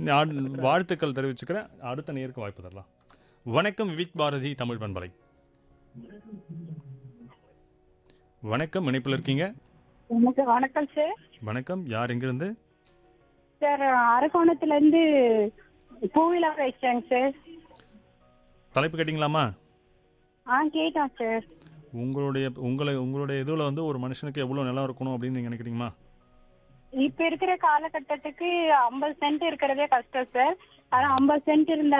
நான் வாழ்த்துக்கள் தெரிவிச்சுக்கிறேன் அடுத்த நேருக்கு வாய்ப்பு தரலாம் வணக்கம் விவிக் பாரதி தமிழ் பண்பலை வணக்கம் இணைப்பில் இருக்கீங்க வணக்கம் வணக்கம் சார் வணக்கம் யார் எங்கிருந்து சார் அரக்கோணத்துல இருந்து பூவிலா பேசுறேங்க சார் தலைப்பு கேட்டிங்களாமா ஆ கேட்டோம் சார் உங்களுடைய உங்களை உங்களுடைய இதில் வந்து ஒரு மனுஷனுக்கு எவ்வளோ நிலம் இருக்கணும் அப்படின்னு நீங்கள் நினைக்கிறீங்களா இப்ப இருக்கிற காலகட்டத்துக்கு ஐம்பது சென்ட் இருக்கிறதே கஷ்டம் சார் ஆனா ஐம்பது சென்ட் இருந்தா